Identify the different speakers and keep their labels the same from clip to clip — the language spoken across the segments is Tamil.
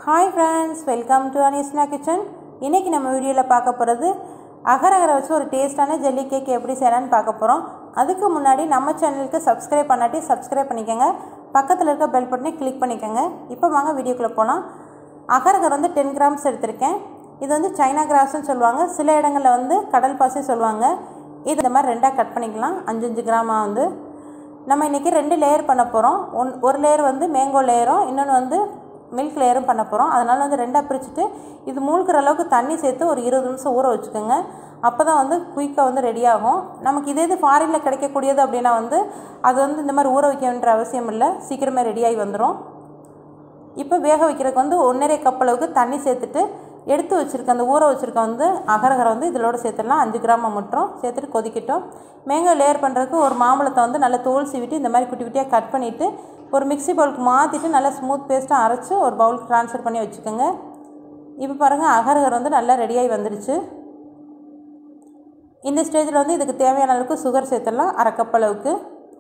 Speaker 1: hi friends welcome to Anisna kitchen இன்றைக்கி நம்ம வீடியோவில் பார்க்க போகிறது அகரகரை வச்சு ஒரு டேஸ்ட்டான ஜெல்லி கேக் எப்படி செய்யலான்னு பார்க்க போகிறோம் அதுக்கு முன்னாடி நம்ம சேனலுக்கு சப்ஸ்கிரைப் பண்ணாட்டி சப்ஸ்கிரைப் பண்ணிக்கோங்க பக்கத்தில் இருக்க பெல் பட்டனை கிளிக் பண்ணிக்கோங்க இப்போ வாங்க வீடியோக்குள்ளே போகலாம் அகரகர் வந்து டென் கிராம்ஸ் எடுத்திருக்கேன் இது வந்து சைனா கிராஸ்னு சொல்லுவாங்க சில இடங்களில் வந்து கடல் பாசி சொல்லுவாங்க இது இந்த மாதிரி ரெண்டாக கட் பண்ணிக்கலாம் அஞ்சு அஞ்சு கிராமாக வந்து நம்ம இன்றைக்கி ரெண்டு லேயர் பண்ண போகிறோம் ஒன் ஒரு லேயர் வந்து மேங்கோ லேயரும் இன்னொன்று வந்து மில்க் லேயரும் பண்ண போகிறோம் அதனால் வந்து ரெண்டாக பிரிச்சுட்டு இது மூழ்கிற அளவுக்கு தண்ணி சேர்த்து ஒரு இருபது நிமிஷம் ஊற வச்சுக்கோங்க அப்போ தான் வந்து குயிக்காக வந்து ரெடி ஆகும் நமக்கு இதே இது ஃபாரினில் கிடைக்கக்கூடியது அப்படின்னா வந்து அது வந்து இந்த மாதிரி ஊற வைக்க வேண்டிய அவசியம் இல்லை சீக்கிரமே ரெடியாகி வந்துடும் இப்போ வேக வைக்கிறதுக்கு வந்து ஒன்றரை கப் அளவுக்கு தண்ணி சேர்த்துட்டு எடுத்து வச்சுருக்க அந்த ஊற வச்சுருக்க வந்து அகரகரை வந்து இதிலோட சேர்த்துடலாம் அஞ்சு கிராம் மட்டும் சேர்த்துட்டு கொதிக்கட்டும் மேங்கோ லேயர் பண்ணுறதுக்கு ஒரு மாம்பழத்தை வந்து நல்லா தோல் சீவிட்டு இந்த மாதிரி குட்டி குட்டியாக கட் பண்ணிவிட்டு ஒரு மிக்ஸி பவுலுக்கு மாற்றிட்டு நல்லா ஸ்மூத் பேஸ்ட்டாக அரைச்சி ஒரு பவுலுக்கு ட்ரான்ஸ்ஃபர் பண்ணி வச்சுக்கோங்க இப்போ பாருங்கள் அகரகர் வந்து நல்லா ரெடியாகி வந்துடுச்சு இந்த ஸ்டேஜில் வந்து இதுக்கு தேவையான அளவுக்கு சுகர் சேர்த்துடலாம் அரை கப் அளவுக்கு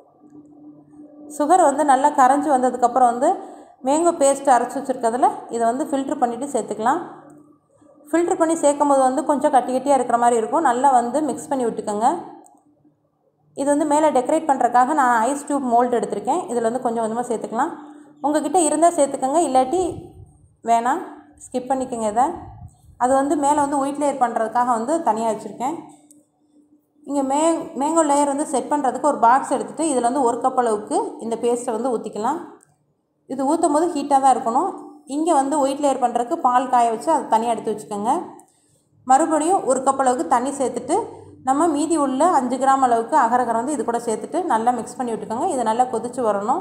Speaker 1: சுகர் வந்து நல்லா கரைஞ்சி வந்ததுக்கப்புறம் வந்து மேங்கோ பேஸ்ட் அரைச்சி வச்சுருக்கிறதுல இதை வந்து ஃபில்ட்ரு பண்ணிவிட்டு சேர்த்துக்கலாம் ஃபில்ட்ரு பண்ணி சேர்க்கும் போது வந்து கொஞ்சம் கட்டி கட்டியாக இருக்கிற மாதிரி இருக்கும் நல்லா வந்து மிக்ஸ் பண்ணி விட்டுக்கோங்க இது வந்து மேலே டெக்கரேட் பண்ணுறக்காக நான் ஐஸ் டியூப் மோல்டு எடுத்திருக்கேன் இதில் வந்து கொஞ்சம் கொஞ்சமாக சேர்த்துக்கலாம் உங்ககிட்ட இருந்தால் சேர்த்துக்கோங்க இல்லாட்டி வேணாம் ஸ்கிப் பண்ணிக்கோங்க இதை அது வந்து மேலே வந்து ஒயிட் லேயர் பண்ணுறதுக்காக வந்து தனியாக வச்சுருக்கேன் இங்கே மே மேங்கோ லேயர் வந்து செட் பண்ணுறதுக்கு ஒரு பாக்ஸ் எடுத்துகிட்டு இதில் வந்து ஒரு கப் அளவுக்கு இந்த பேஸ்ட்டை வந்து ஊற்றிக்கலாம் இது ஊற்றும் போது ஹீட்டாக தான் இருக்கணும் இங்கே வந்து ஒயிட் லேயர் பண்ணுறதுக்கு பால் காய வச்சு அதை தனியாக எடுத்து வச்சுக்கோங்க மறுபடியும் ஒரு கப் அளவுக்கு தண்ணி சேர்த்துட்டு நம்ம மீதி உள்ள அஞ்சு கிராம் அளவுக்கு அகரகரை வந்து இது கூட சேர்த்துட்டு நல்லா மிக்ஸ் பண்ணி விட்டுக்கோங்க இது நல்லா கொதித்து வரணும்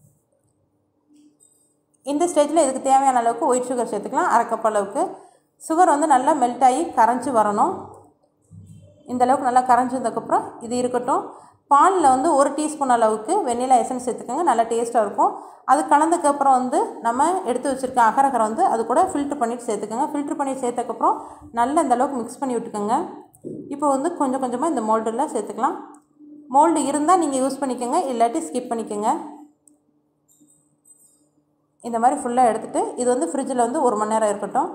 Speaker 1: இந்த ஸ்டேஜில் இதுக்கு தேவையான அளவுக்கு ஒயிட் சுகர் சேர்த்துக்கலாம் அரை கப் அளவுக்கு சுகர் வந்து நல்லா மெல்ட் ஆகி கரைஞ்சி வரணும் இந்த அளவுக்கு நல்லா கரைஞ்சதுக்கப்புறம் இது இருக்கட்டும் பாலில் வந்து ஒரு டீஸ்பூன் அளவுக்கு வெண்ணிலா எசன்ஸ் சேர்த்துக்கோங்க நல்லா டேஸ்ட்டாக இருக்கும் அது கலந்ததுக்கப்புறம் வந்து நம்ம எடுத்து வச்சுருக்க அகரகரை வந்து அது கூட ஃபில்ட்ரு பண்ணிவிட்டு சேர்த்துக்கோங்க ஃபில்ட்ரு பண்ணி சேர்த்தக்கப்புறம் நல்லா இந்த அளவுக்கு மிக்ஸ் பண்ணி விட்டுக்கோங்க இப்போ வந்து கொஞ்சம் கொஞ்சமாக இந்த மோல்டில் சேர்த்துக்கலாம் மோல்டு இருந்தால் நீங்கள் யூஸ் பண்ணிக்கோங்க இல்லாட்டி ஸ்கிப் பண்ணிக்கோங்க இந்த மாதிரி ஃபுல்லாக எடுத்துகிட்டு இது வந்து ஃப்ரிட்ஜில் வந்து ஒரு மணி நேரம் இருக்கட்டும்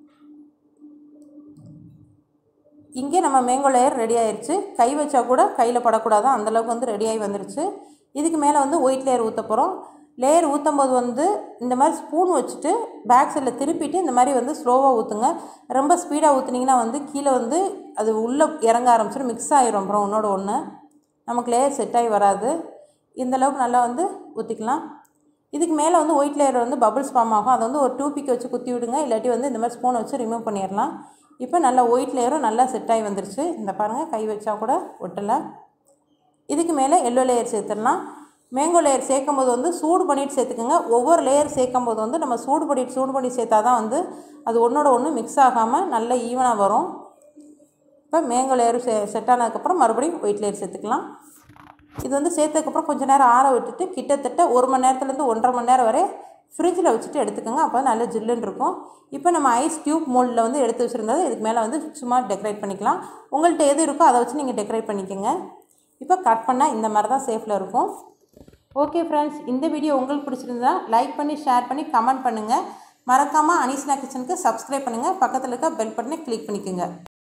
Speaker 1: இங்கே நம்ம மேங்கோ லேயர் ரெடி ஆயிடுச்சு கை வச்சா கூட கையில் படக்கூடாது அந்தளவுக்கு வந்து ரெடியாகி வந்துருச்சு இதுக்கு மேலே வந்து ஒயிட் லேயர் ஊற்ற போகிறோம் லேயர் ஊற்றும் போது வந்து இந்த மாதிரி ஸ்பூன் வச்சுட்டு பேக் சைடில் திருப்பிட்டு இந்த மாதிரி வந்து ஸ்லோவாக ஊற்றுங்க ரொம்ப ஸ்பீடாக ஊற்றுனீங்கன்னா வந்து கீழே வந்து அது உள்ளே இறங்க ஆரம்பிச்சிடும் மிக்ஸ் ஆகிரும் அப்புறம் ஒன்றோட ஒன்று நமக்கு லேயர் செட் ஆகி வராது இந்த அளவுக்கு நல்லா வந்து ஊற்றிக்கலாம் இதுக்கு மேலே வந்து ஒயிட் லேயர் வந்து பபிள்ஸ் ஃபார்ம் ஆகும் அதை வந்து ஒரு டூபிக்கு வச்சு குத்தி விடுங்க இல்லாட்டி வந்து இந்த மாதிரி ஸ்பூனை வச்சு ரிமூவ் பண்ணிடலாம் இப்போ நல்லா ஒயிட் லேயரும் நல்லா செட் ஆகி வந்துருச்சு இந்த பாருங்கள் கை வச்சா கூட ஒட்டலை இதுக்கு மேலே எல்லோ லேயர் சேர்த்துடலாம் மேங்கோ லேயர் சேர்க்கும் போது வந்து சூடு பண்ணிட்டு சேர்த்துக்கோங்க ஒவ்வொரு லேயர் சேர்க்கும் போது வந்து நம்ம சூடு பண்ணிட்டு சூடு பண்ணி சேர்த்தா தான் வந்து அது ஒன்றோட ஒன்று மிக்ஸ் ஆகாமல் நல்ல ஈவனாக வரும் இப்போ மேங்கோ லேயர் செ செட் ஆனதுக்கப்புறம் மறுபடியும் ஒயிட் லேயர் சேர்த்துக்கலாம் இது வந்து சேர்த்ததுக்கப்புறம் கொஞ்சம் நேரம் ஆற விட்டுட்டு கிட்டத்தட்ட ஒரு மணி நேரத்துலேருந்து ஒன்றரை மணி நேரம் வரை ஃப்ரிட்ஜில் வச்சுட்டு எடுத்துக்கோங்க அப்போ நல்ல ஜில்லுன்னு இருக்கும் இப்போ நம்ம ஐஸ் டியூப் மோல்டில் வந்து எடுத்து வச்சுருந்தது இதுக்கு மேலே வந்து சும்மா டெக்கரேட் பண்ணிக்கலாம் உங்கள்கிட்ட எது இருக்கோ அதை வச்சு நீங்கள் டெக்கரேட் பண்ணிக்கோங்க இப்போ கட் பண்ணால் இந்த மாதிரி தான் சேஃபில் இருக்கும் ஓகே ஃப்ரெண்ட்ஸ் இந்த வீடியோ உங்களுக்கு பிடிச்சிருந்தா லைக் பண்ணி ஷேர் பண்ணி கமெண்ட் பண்ணுங்கள் மறக்காமல் அனிஸ்னா கிச்சனுக்கு சப்ஸ்கிரைப் பண்ணுங்கள் பக்கத்தில் இருக்க பெல் பட்டனை கிளிக் பண்ணிக்கோங்க